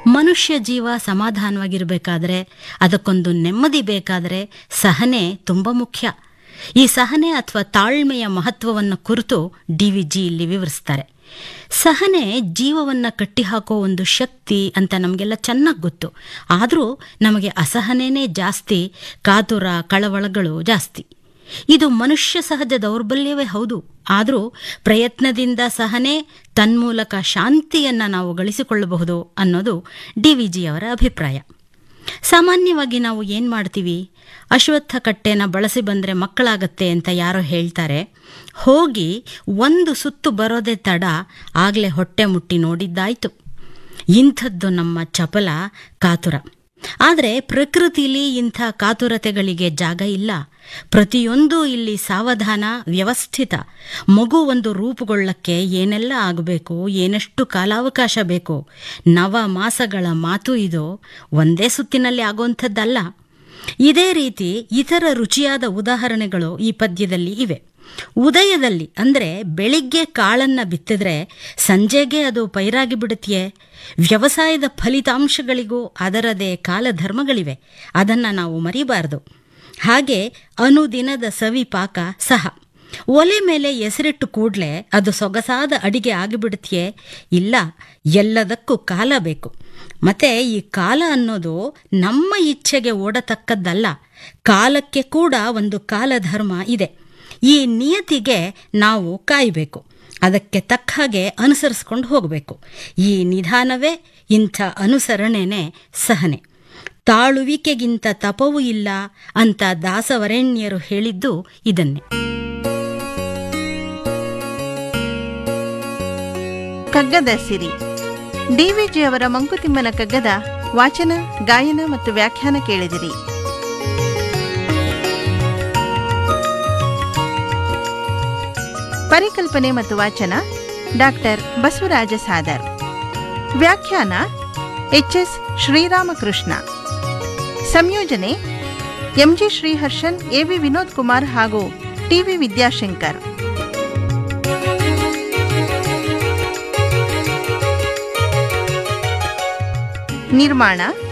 ಮನುಷ್ಯ ಜೀವ ಸಮಾಧಾನವಾಗಿರಬೇಕಾದ್ರೆ ಅದಕ್ಕೊಂದು ನೆಮ್ಮದಿ ಬೇಕಾದರೆ ಸಹನೆ ತುಂಬ ಮುಖ್ಯ ಈ ಸಹನೆ ಅಥವಾ ತಾಳ್ಮೆಯ ಮಹತ್ವವನ್ನು ಕುರಿತು ಡಿ ವಿ ಜಿ ಇಲ್ಲಿ ವಿವರಿಸ್ತಾರೆ ಸಹನೆ ಜೀವವನ್ನು ಕಟ್ಟಿಹಾಕೋ ಒಂದು ಶಕ್ತಿ ಅಂತ ನಮಗೆಲ್ಲ ಚೆನ್ನಾಗಿ ಗೊತ್ತು ಆದರೂ ನಮಗೆ ಅಸಹನೆನೇ ಜಾಸ್ತಿ ಕಾತುರ ಕಳವಳಗಳು ಜಾಸ್ತಿ ಇದು ಮನುಷ್ಯ ಸಹಜ ದೌರ್ಬಲ್ಯವೇ ಹೌದು ಆದರೂ ಪ್ರಯತ್ನದಿಂದ ಸಹನೆ ತನ್ಮೂಲಕ ಶಾಂತಿಯನ್ನು ನಾವು ಗಳಿಸಿಕೊಳ್ಳಬಹುದು ಅನ್ನೋದು ಡಿ ವಿ ಜಿಯವರ ಅಭಿಪ್ರಾಯ ಸಾಮಾನ್ಯವಾಗಿ ನಾವು ಏನು ಮಾಡ್ತೀವಿ ಅಶ್ವತ್ಥ ಕಟ್ಟೆನ ಬಳಸಿ ಬಂದರೆ ಮಕ್ಕಳಾಗತ್ತೆ ಅಂತ ಯಾರೋ ಹೇಳ್ತಾರೆ ಹೋಗಿ ಒಂದು ಸುತ್ತು ಬರೋದೇ ತಡ ಆಗಲೇ ಹೊಟ್ಟೆ ಮುಟ್ಟಿ ನೋಡಿದ್ದಾಯ್ತು ಇಂಥದ್ದು ನಮ್ಮ ಚಪಲ ಕಾತುರ ಆದರೆ ಪ್ರಕೃತಿಲಿ ಇಂಥ ಕಾತುರತೆಗಳಿಗೆ ಜಾಗ ಇಲ್ಲ ಪ್ರತಿಯೊಂದು ಇಲ್ಲಿ ಸಾವಧಾನ ವ್ಯವಸ್ಥಿತ ಮಗು ಒಂದು ರೂಪುಗೊಳ್ಳಕ್ಕೆ ಏನೆಲ್ಲ ಆಗಬೇಕು ಏನೆಷ್ಟು ಕಾಲಾವಕಾಶ ಬೇಕು ನವ ಮಾಸಗಳ ಮಾತು ಇದು ಒಂದೇ ಸುತ್ತಿನಲ್ಲಿ ಆಗುವಂಥದ್ದಲ್ಲ ಇದೇ ರೀತಿ ಇತರ ರುಚಿಯಾದ ಉದಾಹರಣೆಗಳು ಈ ಪದ್ಯದಲ್ಲಿ ಇವೆ ಉದಯದಲ್ಲಿ ಅಂದರೆ ಬೆಳಿಗ್ಗೆ ಕಾಳನ್ನ ಬಿತ್ತಿದ್ರೆ ಸಂಜೆಗೆ ಅದು ಪೈರಾಗಿ ಬಿಡುತ್ತೆಯೇ ವ್ಯವಸಾಯದ ಫಲಿತಾಂಶಗಳಿಗೂ ಅದರದೇ ಕಾಲಧರ್ಮಗಳಿವೆ ಅದನ್ನು ನಾವು ಮರಿಬಾರದು ಹಾಗೆ ಅನುದಿನದ ಸವಿ ಪಾಕ ಸಹ ಒಲೆ ಮೇಲೆ ಎಸರಿಟ್ಟು ಕೂಡಲೇ ಅದು ಸೊಗಸಾದ ಅಡಿಗೆ ಆಗಿಬಿಡುತ್ತೆಯೇ ಇಲ್ಲ ಎಲ್ಲದಕ್ಕೂ ಕಾಲ ಬೇಕು ಮತ್ತೆ ಈ ಕಾಲ ಅನ್ನೋದು ನಮ್ಮ ಇಚ್ಛೆಗೆ ಓಡತಕ್ಕದ್ದಲ್ಲ ಕಾಲಕ್ಕೆ ಕೂಡ ಒಂದು ಕಾಲಧರ್ಮ ಇದೆ ಈ ನಿಯತಿಗೆ ನಾವು ಕಾಯಬೇಕು ಅದಕ್ಕೆ ತಕ್ಕ ಹಾಗೆ ಅನುಸರಿಸ್ಕೊಂಡು ಹೋಗಬೇಕು ಈ ನಿಧಾನವೇ ಇಂಥ ಅನುಸರಣೆನೇ ಸಹನೆ ತಾಳುವಿಕೆಗಿಂತ ತಪವೂ ಇಲ್ಲ ಅಂತ ದಾಸವರೆಣ್ಯರು ಹೇಳಿದ್ದು ಇದನ್ನೇ ಕಗ್ಗದ ಸಿರಿ ಡಿವಿಜಿ ಅವರ ಮಂಕುತಿಮ್ಮನ ಕಗ್ಗದ ವಾಚನ ಗಾಯನ ಮತ್ತು ವ್ಯಾಖ್ಯಾನ ಕೇಳಿದಿರಿ ಪರಿಕಲ್ಪನೆ ಮತ್ತು ವಾಚನ ಡಾಕ್ಟರ್ ಬಸವರಾಜ ಸಾದರ್ ವ್ಯಾಖ್ಯಾನ ಎಚ್ ಎಸ್ ಶ್ರೀರಾಮಕೃಷ್ಣ ಸಂಯೋಜನೆ ಎಂಜಿ ಶ್ರೀಹರ್ಷನ್ ಎವಿ ವಿನೋದ್ ಕುಮಾರ್ ಹಾಗೂ ಟಿವಿ ವಿದ್ಯಾಶಂಕರ್ ನಿರ್ಮಾಣ